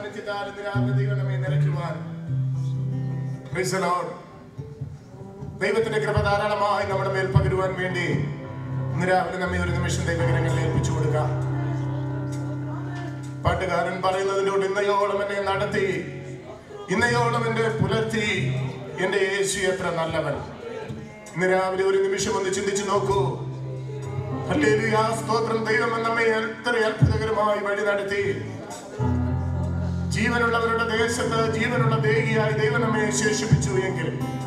സാന്നിധ്യത്താൽ ഇന്ന് രാവിലെ ദൈവം നമ്മെ നിറയ്ക്കുവാൻ Praise the Lord. ദൈവത്തിന്റെ കൃപ ധാരാളമായി നമ്മുടെ മേൽ പകരുവാൻ വേണ്ടി ഇന്ന് രാവിലെ നമ്മെ ഒരു നിമിഷം ദൈവകരങ്ങളിൽ ഏൽപ്പിച്ചു കൊടുക്കാം പാട്ടുകാരൻ പറയുന്നതിലൂടെ ഇന്നയോളം എന്നെ നടത്തി ഇന്നയോളം എന്നെ പുലർത്തി എന്റെ യേശു എത്ര നല്ലവൻ ഇന്ന് രാവിലെ ഒരു നിമിഷം ഒന്ന് ചിന്തിച്ചു നോക്കൂ ഹല്ലേലൂയ, സ്തോത്രം ദൈവം നമ്മെ എത്ര അത്ഭുതകരമായി വഴി നടത്തി ജീവനുള്ളവരുടെ ദേശത്ത് ജീവനുള്ള ദേഹിയായി ദൈവം നമ്മെ ശേഷിപ്പിച്ചു എങ്കിൽ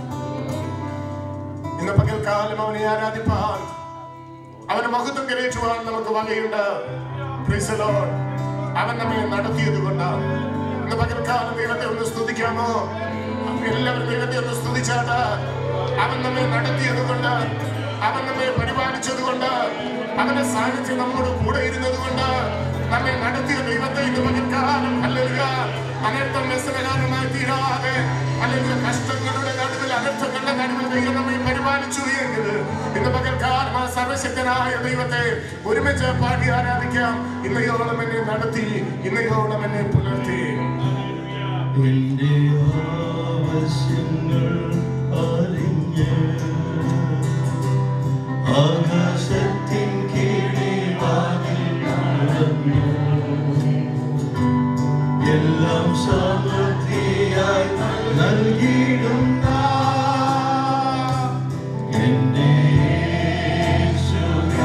ഇന്ന് പകൽക്കാലം അവനെ ആരാധിപ്പാൻ അവന് മഹത്വം കരയിച്ചുവാൻ നമുക്ക് വകയുണ്ട് Praise the Lord. അവൻ നമ്മെ നടത്തിയത് കൊണ്ട് ഇന്ന് പകൽക്കാലം ദൈവത്തെ ഒന്ന് സ്തുതിക്കാമോ എല്ലാവരും ദൈവത്തെ ഒന്ന് സ്തുതിച്ചാട്ട് അവൻ നമ്മെ നടത്തിയത് കൊണ്ട് അവൻ നമ്മെ പരിപാലിച്ചത് കൊണ്ട് അവന്റെ സാന്നിധ്യം നമ്മോട് കൂടെ ഇരുന്നത് കൊണ്ട് നമ്മെ നടത്തിയ ദൈവത്തെ ഇന്ന് പകൽക്കാലം അല്ലെങ്കിൽ അനർത്ഥം വ്യസനകാരമായി തീരാതെ അല്ലെങ്കിൽ കഷ്ടങ്ങളുടെ നടുവിൽ അനർത്ഥങ്ങളുടെ നടുവിൽ ദൈവം നമ്മെ പരിപാലിച്ചു എങ്കിൽ ഇന്ന് പകൽക്കാലം ആ സർവശക്തനായ ദൈവത്തെ ഒരുമിച്ച് പാടി ആരാധിക്കാം ഇന്നയോളം എന്നെ നടത്തി ഇന്നയോളം എന്നെ പുലർത്തി എന്റെ ആവശ്യങ്ങൾ അറിഞ്ഞ് ആകാശത്തിൻ കീഴിൽ വാതിൽ തുറന്നു. എല്ലാം സമൃദ്ധിയായി നൽകിയിടുന്ന എന്റെ യേശു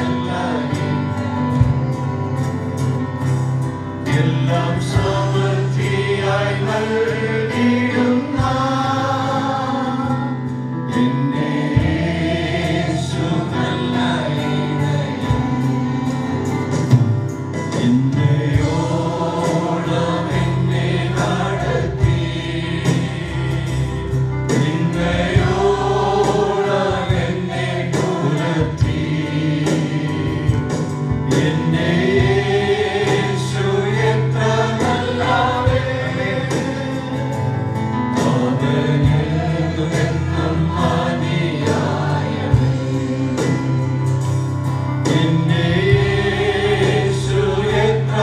എല്ലാം സമൃദ്ധിയായി നൽകിയിടുന്ന എന്റെ യേശു നല്ല ഇടയൻ. എന്നയോളം എന്നെ നടത്തി എന്നയോളം എന്നെ പുലർത്തി എന്റെ യേശു എത്ര നല്ലവൻ. അവനെന്നും മതിയായവൻ. എന്റെ യേശു എത്ര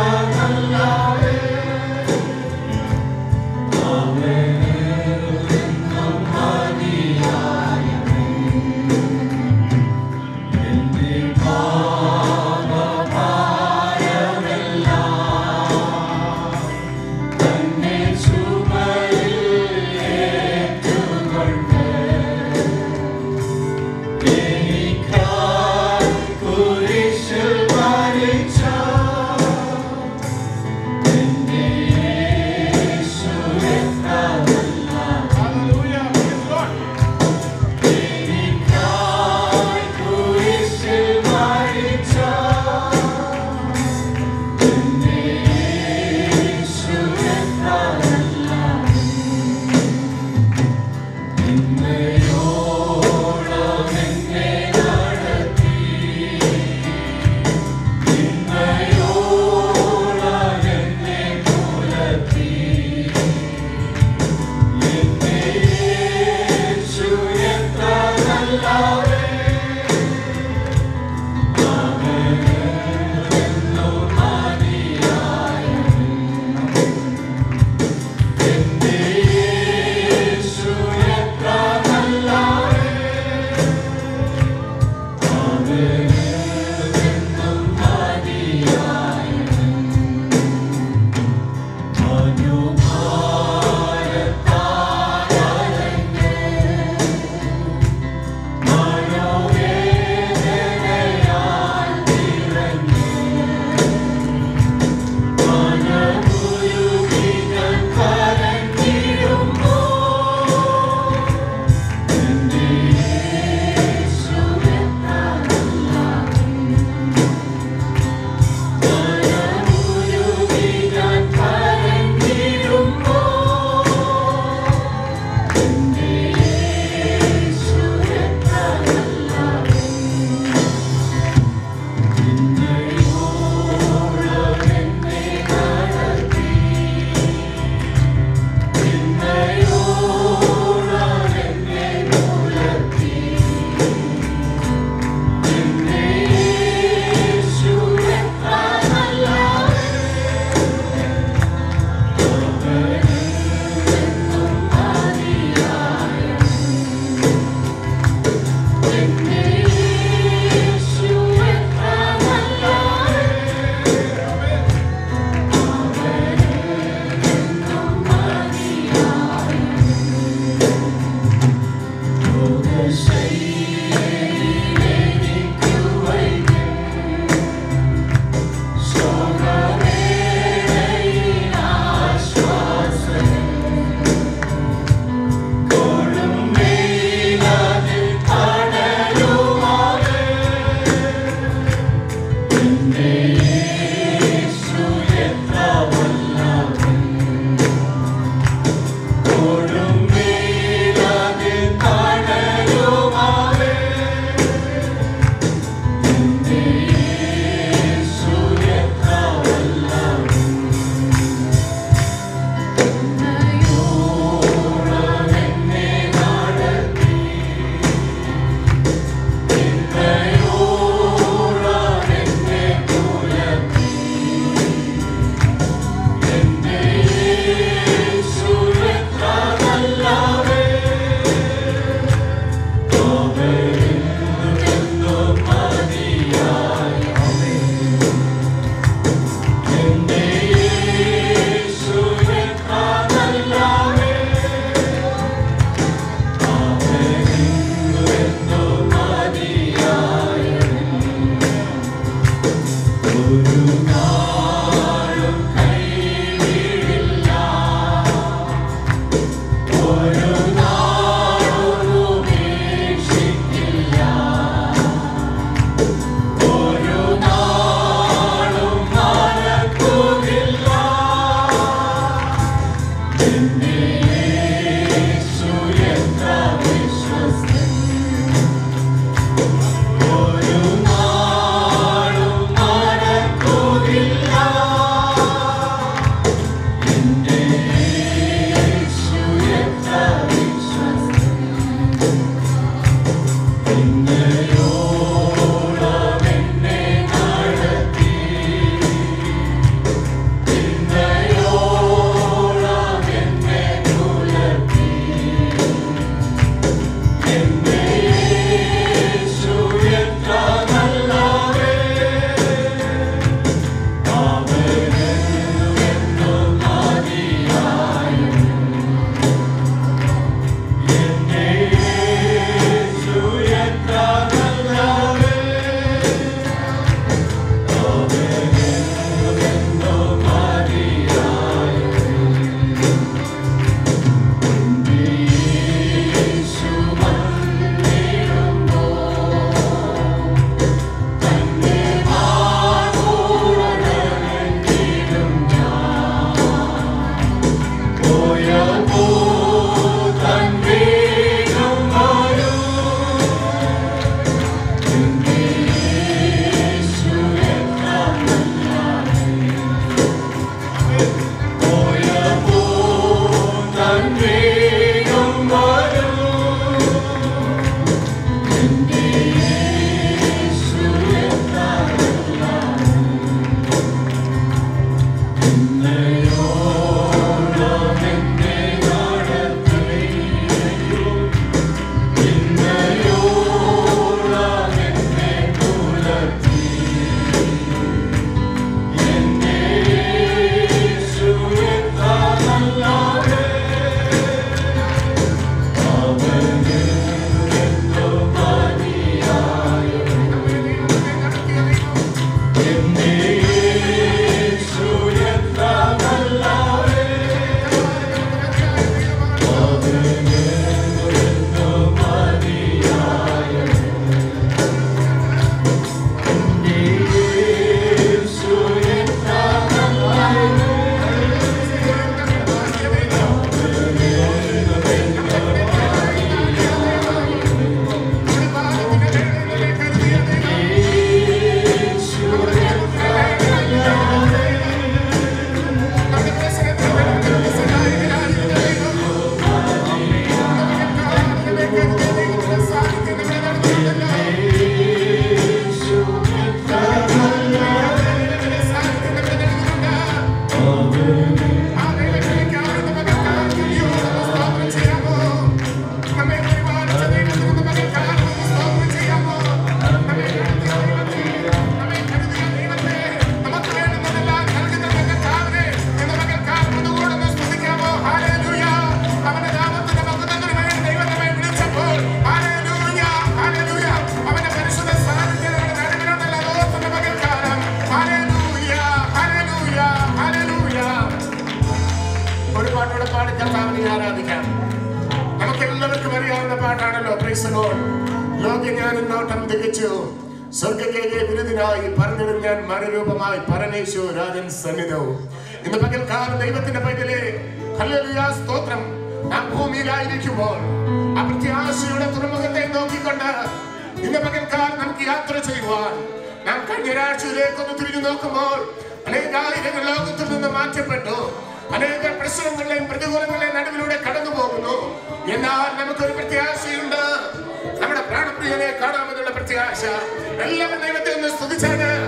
കർത്താവിനെ ആരാധിക്കാം നമുക്ക് എല്ലാവർക്കും അറിയാവുന്ന പാട്ടാണല്ലോ പ്രൈസലോൺ ലോക ഞാൻ നോട്ടം തികച്ചു സ്വർഗക്കേകെ വിരുദിനായി പറഞ്ഞിടും ഞാൻ മറുരൂപമായി പരമേശു രാജൻ സന്നിധവും ഇന്ന് പകൽക്കാലം ദൈവത്തിന്റെ പൈതലെ ഹല്ലേലൂയ സ്തോത്രം നാം ഭൂമിയിലായിരിക്കുമ്പോൾ ആ പ്രത്യാശയുടെ തുറമുഖത്തെ നോക്കിക്കൊണ്ട് ഇന്ന് പകൽക്കാലം നമുക്ക് യാത്ര ചെയ്യുവാൻ നാം കഴിഞ്ഞ ഒരാഴ്ചയിലേക്ക് ഒന്ന് തിരിഞ്ഞു നോക്കുമ്പോൾ അനേകായിരങ്ങൾ ലോകത്തിൽ നിന്ന് മാറ്റപ്പെട്ടു അനേക പ്രശ്നങ്ങളുടെയും പ്രതികൂലങ്ങളുടെയും നടുവിലൂടെ കടന്നു പോകുന്നു എന്നാൽ നമുക്കൊരു പ്രത്യാശയുണ്ട് നമ്മുടെ പ്രാണപ്രിയനെ കാണാമെന്നുള്ള പ്രത്യാശ എല്ലാവരും ദൈവത്തെ ഒന്ന് സ്തുതിച്ചാണ്